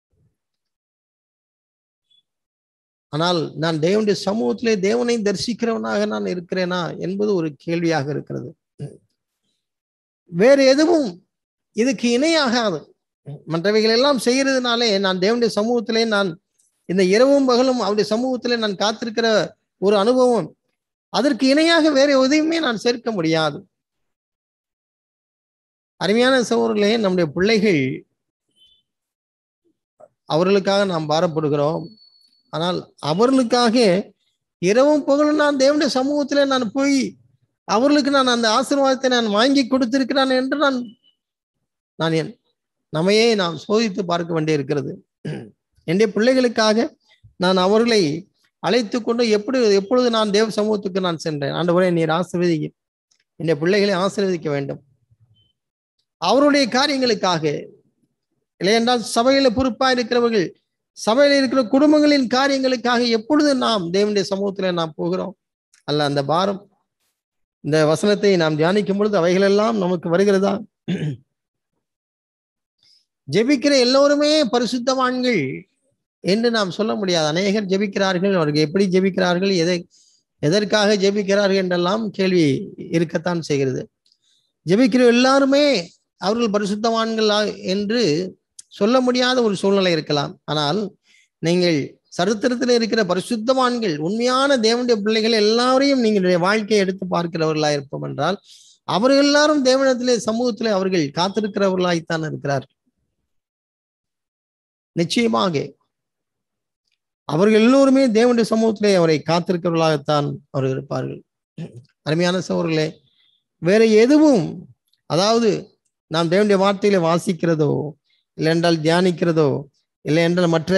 ஆனால் நான் தேவனுடைய சமூகத்திலே தேவனை தரிசிக்கிறவனாக நான் இருக்கிறேனா என்பது ஒரு கேள்வியாக இருக்கிறது வேறு எதுவும் இதுக்கு இணையாகாது மற்றவைகள் எல்லாம் செய்யறதுனாலே நான் தேவனுடைய சமூகத்திலே நான் இந்த இரவும் பகலும் அவருடைய சமூகத்திலே நான் காத்திருக்கிற ஒரு அனுபவம் அதற்கு இணையாக வேற எதையுமே நான் சேர்க்க முடியாது அருமையான சகோதரர்களே நம்முடைய பிள்ளைகள் அவர்களுக்காக நாம் பாரப்படுகிறோம் ஆனால் அவர்களுக்காக இரவும் பகலும் நான் தேவனுடைய சமூகத்திலே நான் போய் அவர்களுக்கு நான் அந்த ஆசீர்வாதத்தை நான் வாங்கி கொடுத்திருக்கிறான் என்று நான் நான் என் நம்மையே நாம் சோதித்து பார்க்க வேண்டியிருக்கிறது என்னுடைய பிள்ளைகளுக்காக நான் அவர்களை அழைத்து கொண்டு எப்படி எப்பொழுது நான் தேவ சமூகத்துக்கு நான் சென்றேன் ஆண்டவரே நீர் ஆசீர்வதிக்க என்னுடைய பிள்ளைகளை ஆசீர்வதிக்க வேண்டும் அவருடைய காரியங்களுக்காக இல்லையென்றால் சபையில பொறுப்பா இருக்கிறவர்கள் சபையில இருக்கிற குடும்பங்களின் காரியங்களுக்காக எப்பொழுது நாம் தேவனுடைய சமூகத்துல நாம் போகிறோம் அல்ல அந்த பாரம் இந்த வசனத்தை நாம் தியானிக்கும் பொழுது அவைகளெல்லாம் நமக்கு வருகிறதா ஜெபிக்கிற எல்லோருமே பரிசுத்தவான்கள் என்று நாம் சொல்ல முடியாது அநேகர் ஜெபிக்கிறார்கள் அவர்கள் எப்படி ஜெபிக்கிறார்கள் எதை எதற்காக ஜெபிக்கிறார்கள் என்றெல்லாம் கேள்வி இருக்கத்தான் செய்கிறது ஜெபிக்கிற எல்லாருமே அவர்கள் பரிசுத்தவான்கள் என்று சொல்ல முடியாத ஒரு சூழ்நிலை இருக்கலாம் ஆனால் நீங்கள் சரித்திரத்தில் இருக்கிற பரிசுத்தவான்கள் உண்மையான தேவனுடைய பிள்ளைகள் எல்லாரையும் நீங்களுடைய வாழ்க்கையை எடுத்து பார்க்கிறவர்களா இருப்போம் என்றால் அவர்கள் எல்லாரும் தேவனத்திலே சமூகத்திலே அவர்கள் காத்திருக்கிறவர்களாய்த்தான் இருக்கிறார் நிச்சயமாக அவர்கள் எல்லோருமே தேவனுடைய சமூகத்திலே அவரை காத்திருக்கிறவர்களாகத்தான் அவர்கள் இருப்பார்கள் அருமையான சோர்களே வேற எதுவும் அதாவது நாம் தேவனுடைய வார்த்தையில வாசிக்கிறதோ இல்லை என்றால் தியானிக்கிறதோ இல்லை என்றால் மற்ற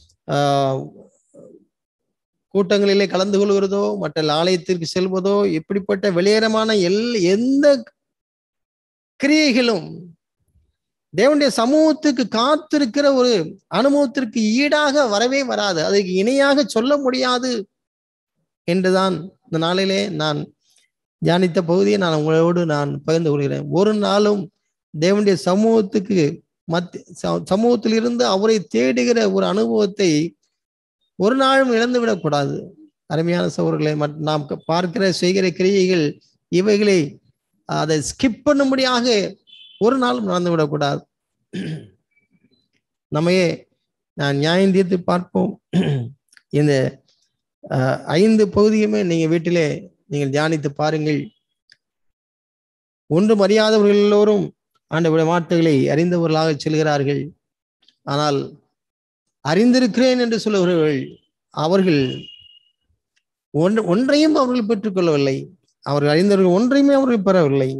கூட்டங்களிலே கலந்து கொள்கிறதோ மற்ற ஆலயத்திற்கு செல்வதோ இப்படிப்பட்ட வெளியேறமான எல் எந்த கிரியைகளும் தேவனுடைய சமூகத்துக்கு காத்திருக்கிற ஒரு அனுபவத்திற்கு ஈடாக வரவே வராது அதுக்கு இணையாக சொல்ல முடியாது என்றுதான் இந்த நாளிலே நான் தியானித்த பகுதியை நான் உங்களோடு நான் பகிர்ந்து கொள்கிறேன் ஒரு நாளும் தேவனுடைய சமூகத்துக்கு மத் சமூகத்தில் இருந்து அவரை தேடுகிற ஒரு அனுபவத்தை ஒரு நாளும் இழந்து விடக்கூடாது அருமையான சோழர்களை நாம் பார்க்கிற செய்கிற கிரியைகள் இவைகளை அதை ஸ்கிப் பண்ணும்படியாக ஒரு நாளும் நடந்து விடக்கூடாது நம்மையே நான் நியாயம் தீர்த்து பார்ப்போம் இந்த அஹ், ஐந்து பகுதியுமே நீங்க வீட்டிலே நீங்கள் தியானித்து பாருங்கள் ஒன்றும் அறியாதவர்கள் எல்லோரும் ஆண்டவருடைய வார்த்தைகளை அறிந்தவர்களாக செல்கிறார்கள் ஆனால் அறிந்திருக்கிறேன் என்று சொல்லுகிறவர்கள் அவர்கள் ஒன்று ஒன்றையும் அவர்கள் பெற்றுக்கொள்ளவில்லை அவர்கள் அறிந்தவர்கள் ஒன்றையுமே அவர்கள் பெறவில்லை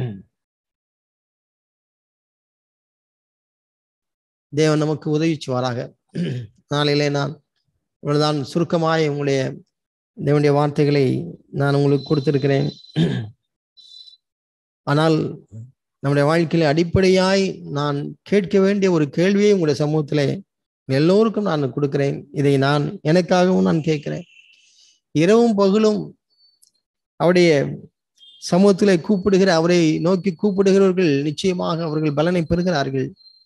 தேவன் நமக்கு உதவி செய்வாராக நாளிலே நான் இவ்வளவுதான் சுருக்கமாய் உங்களுடைய தேவனுடைய வார்த்தைகளை நான் உங்களுக்கு கொடுத்திருக்கிறேன் ஆனால் நம்முடைய வாழ்க்கையில அடிப்படையாய் நான் கேட்க வேண்டிய ஒரு கேள்வியை உங்களுடைய சமூகத்திலே எல்லோருக்கும் நான் கொடுக்கிறேன் இதை நான் எனக்காகவும் நான் கேட்கிறேன் இரவும் பகலும் அவருடைய சமூகத்திலே கூப்பிடுகிற அவரை நோக்கி கூப்பிடுகிறவர்கள் நிச்சயமாக அவர்கள் பலனை பெறுகிறார்கள்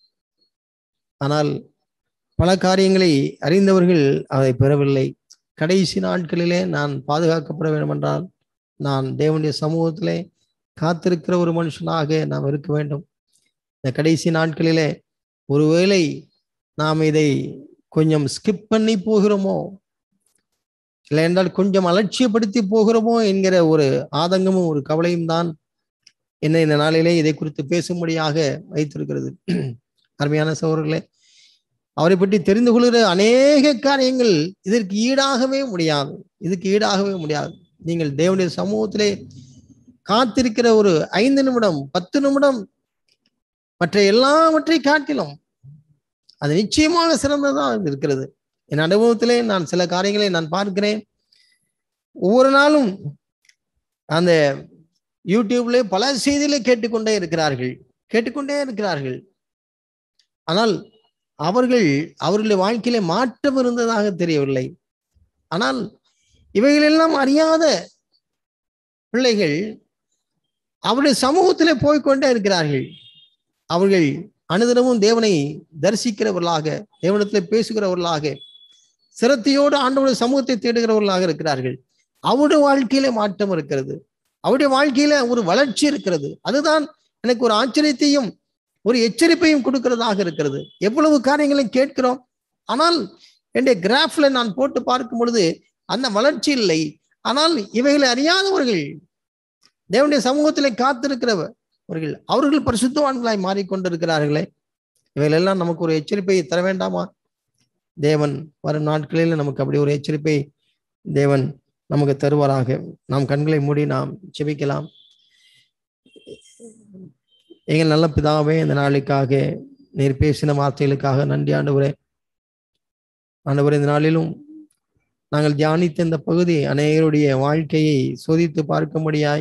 ஆனால் பல காரியங்களை அறிந்தவர்கள் அதை பெறவில்லை கடைசி நாட்களிலே நான் பாதுகாக்கப்பட வேண்டும் என்றால் நான் தேவனுடைய சமூகத்திலே காத்திருக்கிற ஒரு மனுஷனாக நாம் இருக்க வேண்டும் இந்த கடைசி நாட்களிலே ஒருவேளை நாம் இதை கொஞ்சம் ஸ்கிப் பண்ணி போகிறோமோ இல்லை என்றால் கொஞ்சம் அலட்சியப்படுத்தி போகிறோமோ என்கிற ஒரு ஆதங்கமும் ஒரு கவலையும் தான் என்ன இந்த நாளிலே இதை குறித்து பேசும்படியாக வைத்திருக்கிறது அருமையான சகோதரர்களே அவரை பற்றி தெரிந்து கொள்கிற அநேக காரியங்கள் இதற்கு ஈடாகவே முடியாது இதுக்கு ஈடாகவே முடியாது நீங்கள் தேவனுடைய சமூகத்திலே காத்திருக்கிற ஒரு ஐந்து நிமிடம் பத்து நிமிடம் மற்ற எல்லாவற்றை காட்டிலும் அது நிச்சயமாக சிறந்ததாக இருக்கிறது என் அனுபவத்திலே நான் சில காரியங்களை நான் பார்க்கிறேன் ஒவ்வொரு நாளும் அந்த யூடியூப்ல பல செய்திகளை கேட்டுக்கொண்டே இருக்கிறார்கள் கேட்டுக்கொண்டே இருக்கிறார்கள் ஆனால் அவர்கள் அவர்களுடைய வாழ்க்கையில மாற்றம் இருந்ததாக தெரியவில்லை ஆனால் இவைகளெல்லாம் அறியாத பிள்ளைகள் அவருடைய சமூகத்திலே போய்க்கொண்டே இருக்கிறார்கள் அவர்கள் அனுதினமும் தேவனை தரிசிக்கிறவர்களாக தேவனத்திலே பேசுகிறவர்களாக சிரத்தையோடு ஆண்டவருடைய சமூகத்தை தேடுகிறவர்களாக இருக்கிறார்கள் அவருடைய வாழ்க்கையில மாற்றம் இருக்கிறது அவருடைய வாழ்க்கையில ஒரு வளர்ச்சி இருக்கிறது அதுதான் எனக்கு ஒரு ஆச்சரியத்தையும் ஒரு எச்சரிப்பையும் கொடுக்கிறதாக இருக்கிறது எவ்வளவு காரியங்களை கேட்கிறோம் ஆனால் என்னுடைய கிராஃப்ல நான் போட்டு பார்க்கும் பொழுது அந்த வளர்ச்சி இல்லை ஆனால் இவைகளை அறியாதவர்கள் தேவனுடைய சமூகத்திலே காத்திருக்கிறவர்கள் அவர்கள் பரிசுத்தவான்களாய் மாறிக்கொண்டிருக்கிறார்களே இவைகளெல்லாம் நமக்கு ஒரு எச்சரிப்பை தர வேண்டாமா தேவன் வரும் நாட்களில் நமக்கு அப்படி ஒரு எச்சரிப்பை தேவன் நமக்கு தருவாராக நாம் கண்களை மூடி நாம் செபிக்கலாம் எங்கள் நல்ல பிதாவே இந்த நாளுக்காக நீர் பேசின வார்த்தைகளுக்காக நன்றி ஆண்டவரே ஆண்டவரே இந்த நாளிலும் நாங்கள் தியானித்த இந்த பகுதி அநேகருடைய வாழ்க்கையை சோதித்து பார்க்கும்படியாய்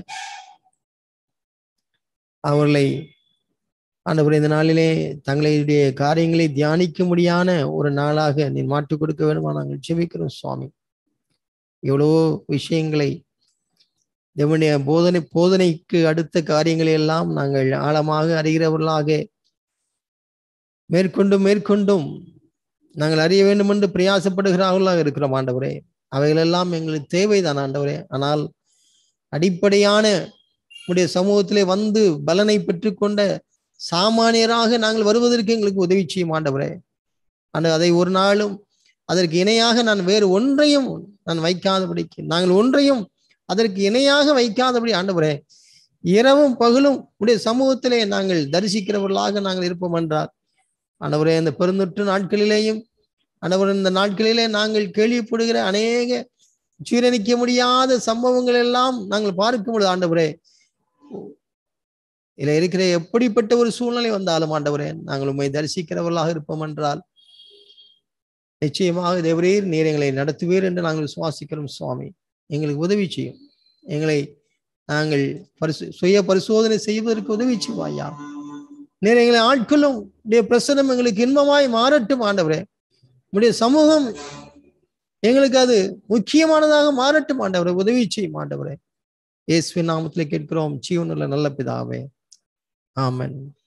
அவர்களை ஆண்டவரே இந்த நாளிலே தங்களுடைய காரியங்களை தியானிக்கும்படியான ஒரு நாளாக நீர் மாற்றிக் கொடுக்க வேண்டுமா நாங்கள் செபிக்கிறோம் சுவாமி எவ்வளவோ விஷயங்களை தேவனுடைய போதனை போதனைக்கு அடுத்த காரியங்களை எல்லாம் நாங்கள் ஆழமாக அறிகிறவர்களாக மேற்கொண்டும் மேற்கொண்டும் நாங்கள் அறிய வேண்டும் என்று பிரயாசப்படுகிறார்களாக இருக்கிறோம் ஆண்டவரே அவைகளெல்லாம் எங்களுக்கு தேவைதான் ஆண்டவரே ஆனால் அடிப்படையான உடைய சமூகத்திலே வந்து பலனை பெற்றுக்கொண்ட சாமானியராக நாங்கள் வருவதற்கு எங்களுக்கு உதவி செய்யும் ஆண்டவரே ஆனால் அதை ஒரு நாளும் அதற்கு இணையாக நான் வேறு ஒன்றையும் நான் வைக்காதபடிக்கு நாங்கள் ஒன்றையும் அதற்கு இணையாக வைக்காதபடி ஆண்டவரே இரவும் பகலும் உடைய சமூகத்திலே நாங்கள் தரிசிக்கிறவர்களாக நாங்கள் இருப்போம் என்றார் ஆண்டவரே இந்த பெருந்தொற்று நாட்களிலேயும் ஆண்டவர் இந்த நாட்களிலே நாங்கள் கேள்விப்படுகிற அநேக சீரணிக்க முடியாத சம்பவங்கள் எல்லாம் நாங்கள் பார்க்கும் பொழுது ஆண்டவரே இதுல இருக்கிற எப்படிப்பட்ட ஒரு சூழ்நிலை வந்தாலும் ஆண்டவரே நாங்கள் உண்மை தரிசிக்கிறவர்களாக இருப்போம் என்றால் நிச்சயமாக தேவரீர் நீர் எங்களை நடத்துவீர் என்று நாங்கள் சுவாசிக்கிறோம் சுவாமி எங்களுக்கு உதவி செய்யும் எங்களை நாங்கள் பரிசு சுய பரிசோதனை செய்வதற்கு உதவி செய்வாயா நீர் எங்களை ஆட்களும் உடைய பிரசனம் எங்களுக்கு இன்பமாய் மாறட்டும் ஆண்டவரே உடைய சமூகம் எங்களுக்கு அது முக்கியமானதாக மாறட்டும் ஆண்டவரே உதவி செய்யும் ஆண்டவரே இயேசுவின் நாமத்திலே கேட்கிறோம் ஜீவனுள்ள நல்ல பிதாவே ஆமென்